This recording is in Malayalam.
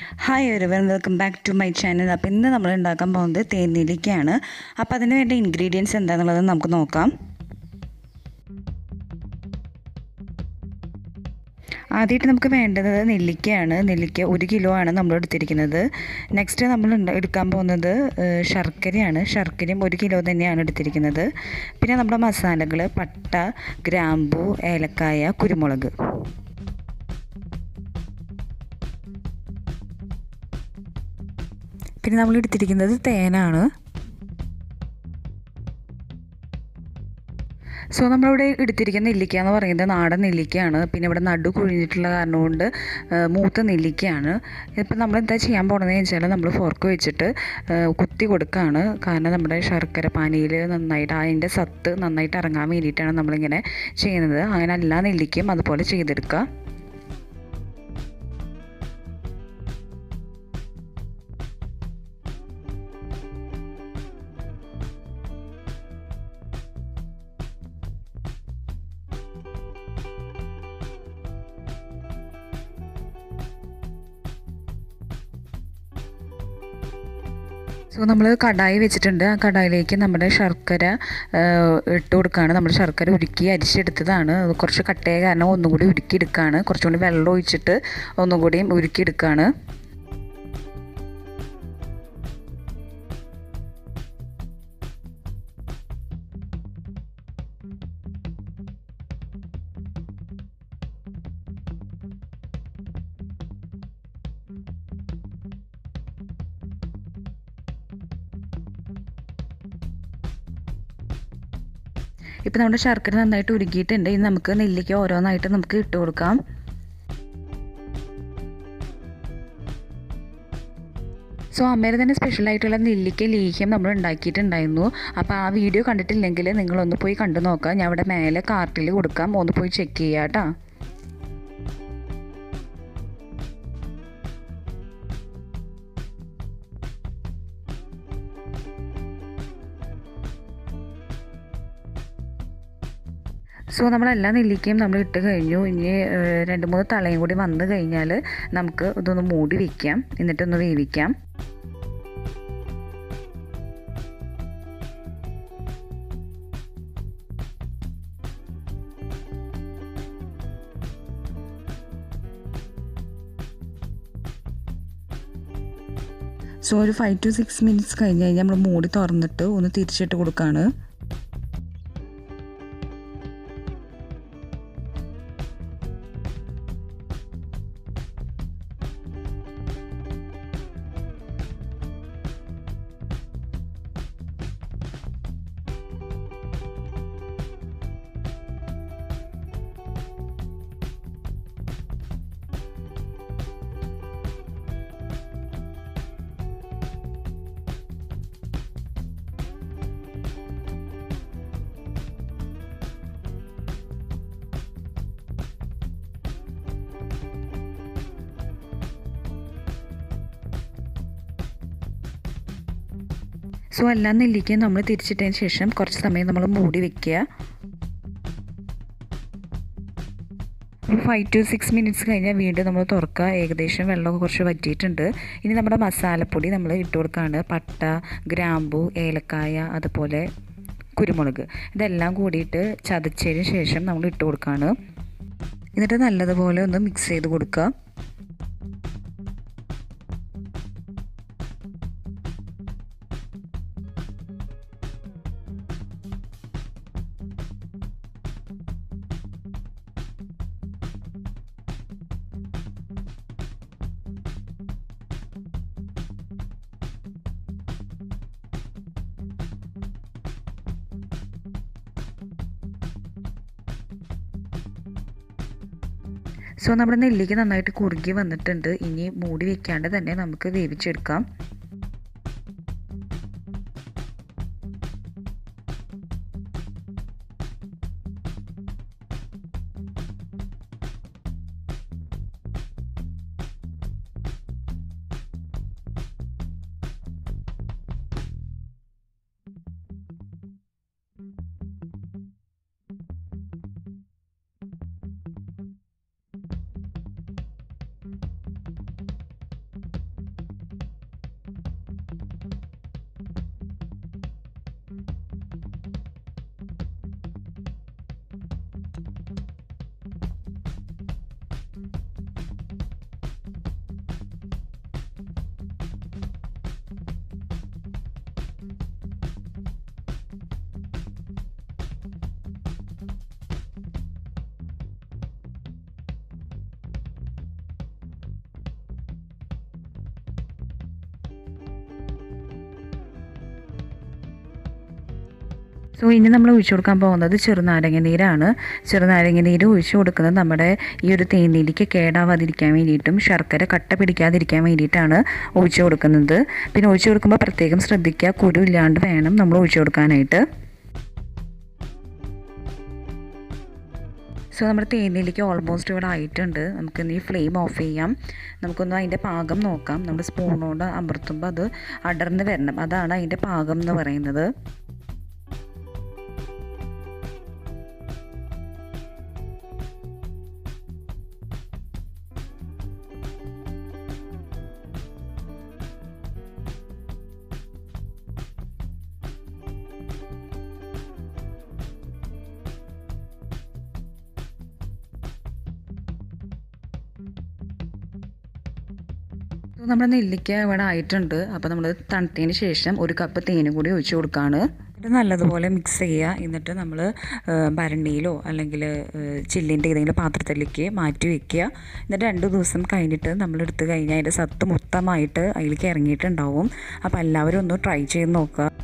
ഹായ് ഒരുവൻ welcome back to my channel അപ്പോൾ ഇന്ന് നമ്മൾ ഉണ്ടാക്കാൻ പോകുന്നത് തേനീലിക്കയാണ് അപ്പോൾ അതിന് വേണ്ട ഇൻഗ്രീഡിയൻസ് എന്താണെന്നുള്ളത് നമുക്ക് നോക്കാം ആദ്യമായിട്ട് നമുക്ക് വേണ്ടത് നെല്ലിക്കയാണ് നെല്ലിക്ക ഒരു കിലോ ആണ് നമ്മൾ എടുത്തിരിക്കുന്നത് നെക്സ്റ്റ് നമ്മൾ എടുക്കാൻ പോകുന്നത് ശർക്കരയാണ് ശർക്കരയും ഒരു കിലോ തന്നെയാണ് എടുത്തിരിക്കുന്നത് പിന്നെ നമ്മുടെ മസാലകൾ പട്ട ഗ്രാമ്പു ഏലക്കായ കുരുമുളക് പിന്നെ നമ്മൾ എടുത്തിരിക്കുന്നത് തേനാണ് സോ നമ്മളിവിടെ എടുത്തിരിക്കുന്ന നെല്ലിക്ക എന്ന് പറയുന്നത് നാടൻ നെല്ലിക്കയാണ് പിന്നെ ഇവിടെ നടു കുഴിഞ്ഞിട്ടുള്ള കാരണം കൊണ്ട് മൂത്ത നെല്ലിക്കയാണ് ഇപ്പം നമ്മൾ എന്താ ചെയ്യാൻ പോകണമെന്ന് വെച്ചാൽ നമ്മൾ ഫോർക്ക് വെച്ചിട്ട് കുത്തി കൊടുക്കുകയാണ് കാരണം നമ്മുടെ ശർക്കര പാനിയിൽ നന്നായിട്ട് അതിൻ്റെ സത്ത് നന്നായിട്ട് ഇറങ്ങാൻ വേണ്ടിയിട്ടാണ് നമ്മളിങ്ങനെ ചെയ്യുന്നത് അങ്ങനെ എല്ലാ നെല്ലിക്കയും അതുപോലെ ചെയ്തെടുക്കുക സോ നമ്മൾ കടായി വെച്ചിട്ടുണ്ട് ആ കടായിലേക്ക് നമ്മുടെ ശർക്കര ഇട്ട് കൊടുക്കുകയാണ് നമ്മൾ ശർക്കര ഉരുക്കി അരിച്ചെടുത്തതാണ് അത് കുറച്ച് കട്ടയായ കാരണം ഒന്നും കൂടി ഉരുക്കിയെടുക്കുകയാണ് കുറച്ചും കൂടി വെള്ളം ഒഴിച്ചിട്ട് ഒന്നും കൂടിയും ഉരുക്കിയെടുക്കുകയാണ് ഇപ്പം നമ്മുടെ ശർക്കര നന്നായിട്ട് ഉരുക്കിയിട്ടുണ്ട് ഇനി നമുക്ക് നെല്ലിക്ക ഓരോന്നായിട്ട് നമുക്ക് ഇട്ട് കൊടുക്കാം സോ അമ്മയുടെ തന്നെ സ്പെഷ്യലായിട്ടുള്ള നെല്ലിക്ക ലേഹ്യം നമ്മൾ ഉണ്ടാക്കിയിട്ടുണ്ടായിരുന്നു അപ്പോൾ ആ വീഡിയോ കണ്ടിട്ടില്ലെങ്കിൽ നിങ്ങളൊന്ന് പോയി കണ്ടു നോക്കാം ഞാൻ ഇവിടെ മേലെ കാർട്ടിൽ കൊടുക്കാം ഒന്ന് പോയി ചെക്ക് ചെയ്യാം കേട്ടോ സോ നമ്മളെല്ലാ നെല്ലിക്കയും നമ്മൾ ഇട്ട് കഴിഞ്ഞു ഇനി രണ്ട് മൂന്ന് തളയും കൂടി വന്നു കഴിഞ്ഞാൽ നമുക്ക് ഇതൊന്ന് മൂടി വയ്ക്കാം എന്നിട്ടൊന്ന് വേവിക്കാം സോ ഒരു ഫൈവ് ടു സിക്സ് മിനിറ്റ്സ് കഴിഞ്ഞ് കഴിഞ്ഞാൽ നമ്മൾ മൂടി തുറന്നിട്ട് ഒന്ന് തിരിച്ചിട്ട് കൊടുക്കുകയാണ് സോ എല്ലാ നെല്ലിക്കയും നമ്മൾ തിരിച്ചിട്ടതിന് ശേഷം കുറച്ച് സമയം നമ്മൾ മൂടി വെക്കുക ഒരു ഫൈവ് ടു സിക്സ് മിനിറ്റ്സ് കഴിഞ്ഞാൽ വീണ്ടും നമ്മൾ തുറക്കുക ഏകദേശം വെള്ളമൊക്കെ കുറച്ച് വറ്റിയിട്ടുണ്ട് ഇനി നമ്മുടെ മസാലപ്പൊടി നമ്മൾ ഇട്ട് കൊടുക്കുകയാണ് പട്ട ഗ്രാമ്പു ഏലക്കായ അതുപോലെ കുരുമുളക് ഇതെല്ലാം കൂടിയിട്ട് ചതച്ചതിന് ശേഷം നമ്മൾ ഇട്ട് കൊടുക്കുകയാണ് എന്നിട്ട് നല്ലതുപോലെ ഒന്ന് മിക്സ് ചെയ്ത് കൊടുക്കുക സോ നമ്മുടെ നെല്ലിക്ക് നന്നായിട്ട് കുറുകി വന്നിട്ടുണ്ട് ഇനി മൂടി വെക്കാണ്ട് തന്നെ നമുക്ക് വേവിച്ചെടുക്കാം സോ ഇനി നമ്മൾ ഒഴിച്ചു കൊടുക്കാൻ പോകുന്നത് ചെറുനാരങ്ങ നീരാണ് ചെറുനാരങ്ങ നീര് ഒഴിച്ചു കൊടുക്കുന്നത് നമ്മുടെ ഈ ഒരു തേനീലിക്ക് കേടാവാതിരിക്കാൻ വേണ്ടിയിട്ടും ശർക്കര കട്ട പിടിക്കാതിരിക്കാൻ വേണ്ടിയിട്ടാണ് ഒഴിച്ചു കൊടുക്കുന്നത് പിന്നെ ഒഴിച്ചു കൊടുക്കുമ്പോൾ പ്രത്യേകം ശ്രദ്ധിക്കുക കുരു ഇല്ലാണ്ട് വേണം നമ്മൾ ഒഴിച്ചു കൊടുക്കാനായിട്ട് സോ നമ്മുടെ തേനിലേക്ക് ഓൾമോസ്റ്റ് ഇവിടെ ആയിട്ടുണ്ട് നമുക്കിന്ന് ഈ ഫ്ലെയിം ഓഫ് ചെയ്യാം നമുക്കൊന്ന് അതിൻ്റെ പാകം നോക്കാം നമ്മൾ സ്പൂണോട് അമർത്തുമ്പോൾ അത് അടർന്ന് വരണം അതാണ് അതിൻ്റെ പാകം എന്ന് പറയുന്നത് നമ്മുടെ നെല്ലിക്ക ഇവിടെ ആയിട്ടുണ്ട് അപ്പോൾ നമ്മൾ തണുത്തതിന് ശേഷം ഒരു കപ്പ് തേനും കൂടി ഒഴിച്ചു കൊടുക്കുകയാണ് ഇത് നല്ലതുപോലെ മിക്സ് ചെയ്യുക എന്നിട്ട് നമ്മൾ ഭരണിയിലോ അല്ലെങ്കിൽ ചില്ലിൻ്റെ ഏതെങ്കിലും പാത്രത്തിലേക്ക് മാറ്റി വെക്കുക എന്നിട്ട് രണ്ട് ദിവസം കഴിഞ്ഞിട്ട് നമ്മൾ എടുത്തു കഴിഞ്ഞാൽ അതിൻ്റെ സത്ത് മൊത്തമായിട്ട് അതിലേക്ക് ഇറങ്ങിയിട്ടുണ്ടാവും അപ്പോൾ എല്ലാവരും ഒന്ന് ട്രൈ ചെയ്ത് നോക്കുക